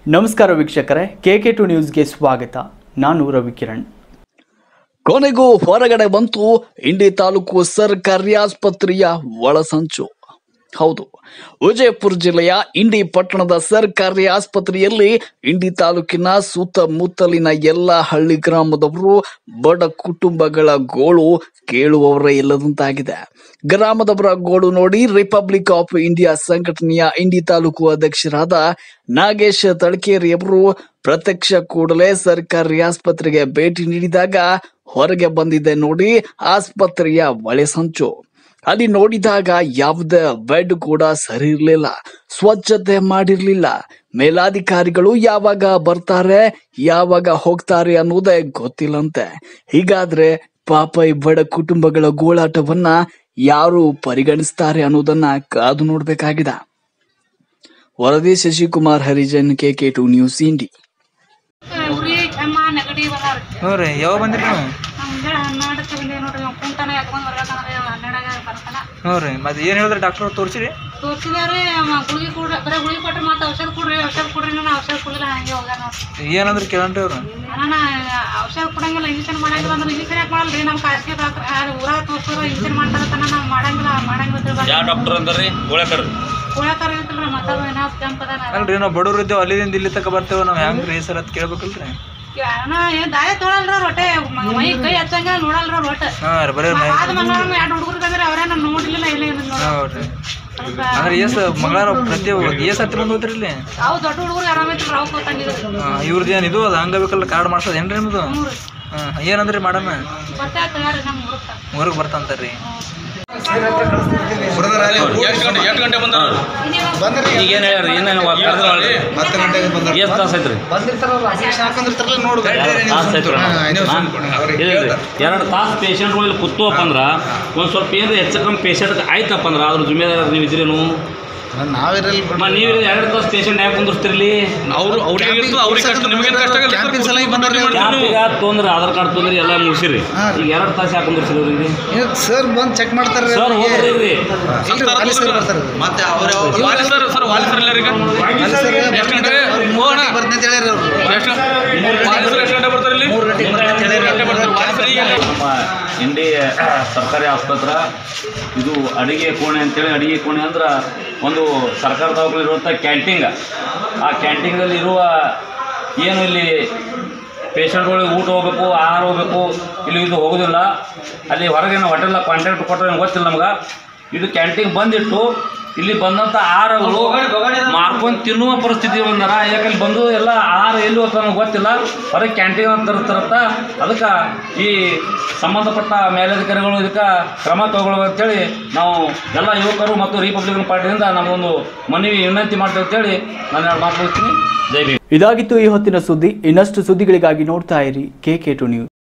ನಮಸ್ಕಾರ ವೀಕ್ಷಕರೇ K K to ನ್ಯೂಸ್ಗೆ ಸ್ವಾಗತ ನಾನು ರವಿಕಿರಣ್ ಕೊನೆಗೂ ಹೊರಗಡೆ ಬಂತು ಇಂಡಿ ತಾಲೂಕು ಸರ್ಕಾರಿ ಆಸ್ಪತ್ರೆಯ ಒಳಸಂಚು ಹೌದು ವಿಜಯಪುರ ಜಿಲ್ಲೆಯ ಇಂಡಿ ಪಟ್ಟಣದ ಸರ್ಕಾರಿ ಆಸ್ಪತ್ರೆಯಲ್ಲಿ ಇಂಡಿ ತಾಲೂಕಿನ ಸುತ್ತಮುತ್ತಲಿನ ಎಲ್ಲ ಹಳ್ಳಿ ಗ್ರಾಮದವರು ಬಡ ಕುಟುಂಬಗಳ ಗೋಳು ಕೇಳುವವರೇ ಇಲ್ಲದಂತಾಗಿದೆ ಗ್ರಾಮದವರ ಗೋಳು ನೋಡಿ ರಿಪಬ್ಲಿಕ್ ಆಫ್ ಇಂಡಿಯಾ ಸಂಘಟನೆಯ ಇಂಡಿ ತಾಲೂಕು ಅಧ್ಯಕ್ಷರಾದ ನಾಗೇಶ್ ತಳಕೇರಿಯವರು ಪ್ರತ್ಯಕ್ಷ ಕೂಡಲೇ ಸರ್ಕಾರಿ ಆಸ್ಪತ್ರೆಗೆ ಭೇಟಿ ನೀಡಿದಾಗ ಹೊರಗೆ ಬಂದಿದೆ ನೋಡಿ ಆಸ್ಪತ್ರೆಯ ಒಳೆ ಸಂಚು ಅಲ್ಲಿ ನೋಡಿದಾಗ ಯಾವುದೇ ಬೆಡ್ ಕೂಡ ಸರಿ ಇರಲಿಲ್ಲ ಸ್ವಚ್ಛತೆ ಮಾಡಿರ್ಲಿಲ್ಲ ಮೇಲಾಧಿಕಾರಿಗಳು ಯಾವಾಗ ಬರ್ತಾರೆ ಯಾವಾಗ ಹೋಗ್ತಾರೆ ಅನ್ನೋದೇ ಗೊತ್ತಿಲ್ಲಂತೆ ಹೀಗಾದ್ರೆ ಪಾಪ ಈ ಬಡ ಕುಟುಂಬಗಳ ಗೋಳಾಟವನ್ನ ಯಾರು ಪರಿಗಣಿಸ್ತಾರೆ ಅನ್ನೋದನ್ನ ಕಾದು ನೋಡ್ಬೇಕಾಗಿದೆ ವರದಿ Shashikumar Harijan K K two news ಇಂಡಿ ಉರಿ ಕೆಮ್ಮ ನೆಗಡಿ ಬದಾವ್ರಿ ಹ್ಞೂ ರೀ ಯಾವಾಗ ಬಂದ್ರಿ ನೀವು ಮುಂಜಾನೆ ಹನ್ನೆರಡಕ್ಕೆ ಬಂದೇವಿ ನೋಡ್ರಿ ನಾವು ಕುಂತಾನ ಎತ್ಕೊಂಡ್ ಬರ್ಬೇಕಂದ್ರೆ ಹನ್ನೆರಡಾಗ ಬರ್ತಾನ ಹ್ಞೂ ರೀ ಮತ್ತೆ ಏನು ಹೇಳಿದ್ರಿ ಡಾಕ್ಟರ್ ತೋರಿಸಿರಿ ತೋರ್ಸಿದಾರೆ ಗುಳಿಗೆ ಕೊಡ್ರಿ ಬರೀ ಗುಳಿಗೆ ಕೊಟ್ರೆ ಮತ್ತೆ ಔಷಧ ಕೊಡ್ರಿ ಔಷಧ ಕೊಡ್ರಿ ನಾನು ಔಷಧ ಕೊಡಿಲ್ಲ ಹಂಗೆ ಹೋಗ್ಯಾರ ನೋಡ್ರಿ ಏನಂದ್ರೆ ಕೇಳಂಟ್ರಿ ಅವ್ರು ನಾನು ಔಷಧ ಕೊಡಂಗಿಲ್ಲ ಇಂಜೆಕ್ಷನ್ ಮಾಡಂಗಿಲ್ಲ ಅಂದ್ರೆ ಇಂಜೆಕ್ಷನ್ ಯಾಕೆ ಮಾಡಲ್ರಿ ನಮ್ಮ ಖಾಸಗಿ ಡಾಕ್ಟರ್ ಯಾರು ಊರಾಗ ತೋರ್ಸೋರು ಇಂಜೆಕ್ಷನ್ ಮಾಡ್ತಾರತನ ನಾವು ಮಾಡಂಗಿಲ್ಲ ಮಾಡಂಗಿಲ್ಲ ಯಾವ ಡಾಕ್ಟರ್ ಅಂತಾರ್ರಿ ಗೋಳಕರ್ ಉಳಕಾರ ಇರ್ತಲ್ರಿ ಮತ್ತೆ ಏನಾದ್ರು ಕೆಂಪ್ ಅದಾನ ಅಲ್ರಿ ನಾವು ಬಡವ್ರು ಇದ್ದೇವೆ ಅಲ್ಲಿಂದ ಇಲ್ಲಿ ತಕ ಬರ್ತೇವೆ ನಾವು ಹೆಂಗ್ ರೀ ಸರ್ ಅಂತ ಕೇಳ್ಬೇಕಲ್ರಿ ದಾಯ ತೊಳಲ್ರ ರೊಟ್ಟೆ ಮ- ಮೈ ಕೈ ಹಚ್ಚಂಗ ನೋಡಲ್ರ ರೊಟ್ಟೆ ಹಾಂ ರೀ ಬರೀ ಆದ ಮಂಗಳವಾರ ಎರಡು ಹುಡುಗರು ಬಂದ್ರೆ ಅವರೇ ನಾನು ನೋಡಿರ್ಲಿಲ್ಲ ಇಲ್ಲ ಏನಿಲ್ಲ ನೋಡಿ ಹೌದು ರೀ ಅಂದ್ರೆ ಎಸ್ ಮಂಗಳವಾರ ಪ್ರತಿ ಎಸ್ ಹತ್ತಿರ ಬಂದು ಹೋದ್ರಿ ಇಲ್ಲಿ ಅವು ದೊಡ್ಡ ಹುಡುಗರು ಆರಾಮೈತಿ ರಾವ್ ಕೊತ್ತಂಗಿದ್ರು ಇವ್ರದ್ದು ಏನು ಇದು ಅದು ಹಂಗಬೇಕಲ್ಲ ಕಾರ್ಡ್ ಮಾಡ್ಸೋದು ಏನ್ರಿ ನಿಮ್ಮದು ಹ್ಞೂ ರೀ ಹಾಂ ಏನಂದ್ರಿ ಮಾಡಮ್ಮ ಬರ್ತಾ ತಯಾರಿ ನಮ್ಮ ಹುಡುಗ ಊರಿಗೆ ಬರ್ತಂತಾರ್ರಿ ಎಷ್ಟು ಗಂಟೆ ಎಷ್ಟು ಗಂಟೆ ಬಂದಾರ ಈಗ ಏನು ಹೇಳ್ರಿ ಏನೇನು ಕರೆದ್ರಿ ಹತ್ತು ಗಂಟೆಗೆ ಬಂದ ಎಷ್ಟು ತಾಸು ಐತ್ರಿ ಹಾಕೊಂಡಿರ್ತಾರಲ್ಲ ನೋಡು ತಾಸು ಐತ್ರಿ ಎರಡು ತಾಸು ಪೇಷಂಟ್ಗಳು ಇಲ್ಲಿ ಕೂತೋಪ್ಪ ಅಂದ್ರೆ ಒಂದು ಸ್ವಲ್ಪ ಏನು ಹೆಚ್ಚು ಕಮ್ಮಿ ಪೇಷಂಟ್ ಆಯ್ತಪ್ಪ ಅಂದ್ರೆ ಅದ್ರ ಜುಮೇದಾರ ನೀವು ಇದ್ರೇನು ನಾವಿರಲಿ ಮ ನೀವು ಎರಡು ತಾಸು ಪೇಷಂಟ್ ಯಾಕೆ ಕುಂದಿರ್ತಿರ್ಲಿ ಅವರು ಅವ್ರಿಗೆ ಅವ್ರಿಗೆ ಕಷ್ಟ ನಿಮಗೆ ಕಷ್ಟ ಕ್ಯಾಂಪಿನ ಸಲ ಬಂದ್ರಿ ಕ್ಯಾಂಪಿಗೆ ತೊಂದ್ರೆ ಆಧಾರ್ ಕಾರ್ಡ್ ತೊಂದ್ರೆ ಎಲ್ಲ ಮುಗಿಸಿರಿ ಹಾಂ. ಈಗ ಎರಡು ತಾಸು ಯಾಕೆ ಕುಂದಿರ್ಸಿರಿ ಅವ್ರಿಗೆ ಸರ್ ಬಂದು ಚೆಕ್ ಮಾಡ್ತಾರೆ ಸರ್ ಹೋದ್ರಿ ರೀ ಸರ್ ಬರ್ತಾರೆ ಮತ್ತೆ ಅವ್ರ ವಾಲಿಸರ್ ಸರ್ ವಾಲಿಸರ್ ಎಲ್ಲರಿಗೆ ಎಷ್ಟು ಗಂಟೆಗೆ ಹೋಗೋಣ ಬರ್ತೀನಿ ಅಂತ ಹೇಳ್ಯಾರ ಅವ್ರು ಎಷ್ಟು ವಾಲಿಸರ್ ಎಷ್ಟು ಗಂಟೆ ಬರ್ತಾರೆ ಇಲ್ಲಿ ಮೂರು ಗಂಟೆ ಬರ್ತಾರೆ ವಾಲಿಸರ್ ಈಗ ನಮ್ಮ ಇಂಡಿ ಸರ್ಕಾರಿ ಆಸ್ಪತ್ರೆ ಇದು ಅಡಿಗೆ ಕೋಣೆ ಅಂತೇಳಿ ಅಡಿಗೆ ಕೋಣೆ ಅಂದ್ರೆ ಒಂದು ಸರ್ಕಾರ ದವಾಖಾನೆಲಿರುವಂಥ ಕ್ಯಾಂಟೀನ್ ಆ ಕ್ಯಾಂಟೀನ್ದಲ್ಲಿ ಇರುವ ಏನು ಇಲ್ಲಿ ಪೇಷಂಟ್ಗಳಿಗೆ ಊಟ ಹೋಗ್ಬೇಕು ಆಹಾರ ಹೋಗ್ಬೇಕು ಇಲ್ಲಿ ಇದು ಹೋಗೋದಿಲ್ಲ ಅಲ್ಲಿ ಹೊರಗಿನ ಹೋಟೆಲ್ ಕಾಂಟ್ಯಾಕ್ಟ್ ಕೊಟ್ಟರೆ ಗೊತ್ತಿಲ್ಲ ನಮ್ಗೆ ಇದು ಕ್ಯಾಂಟೀನ್ ಬಂದಿಟ್ಟು ಇಲ್ಲಿ ಬಂದಂಥ ಆಹಾರಗಳು ಮಾರ್ಕೊಂಡು ತಿನ್ನುವ ಪರಿಸ್ಥಿತಿ ಬಂದಾರ ಯಾಕಂದ್ರೆ ಬಂದು ಎಲ್ಲ ಆಹಾರ ಎಲ್ಲಿ ಹೋಗ್ತಾರ ನಮ್ಗೆ ಗೊತ್ತಿಲ್ಲ ಹೊರಗೆ ಕ್ಯಾಂಟೀನ್ ಅಂತ ತರ್ತಾರತ್ತ ಅದಕ್ಕೆ ಈ ಸಂಬಂಧಪಟ್ಟ ಮೇಲಧಿಕಾರಿಗಳು ಇದಕ್ಕೆ ಕ್ರಮ ತಗೊಳ್ಳೋದು ಅಂತೇಳಿ ನಾವು ಎಲ್ಲ ಯುವಕರು ಮತ್ತು ರಿಪಬ್ಲಿಕನ್ ಪಾರ್ಟಿಯಿಂದ ನಮ್ಮೊಂದು ಮನವಿ ವಿನಂತಿ ಮಾಡ್ತೇವೆ ಅಂತೇಳಿ ನಾನು ಎರಡು ಮಾತು ಮುಗಿಸ್ತೀನಿ ಜೈ ಭೀಮ್ ಇದಾಗಿತ್ತು ಈ ಹೊತ್ತಿನ ಸುದ್ದಿ ಇನ್ನಷ್ಟು ಸುದ್ದಿಗಳಿಗಾಗಿ ನೋಡ್ತಾ ಇರಿ ಕೆ ಕೆ ಟು ನ್ಯೂಸ್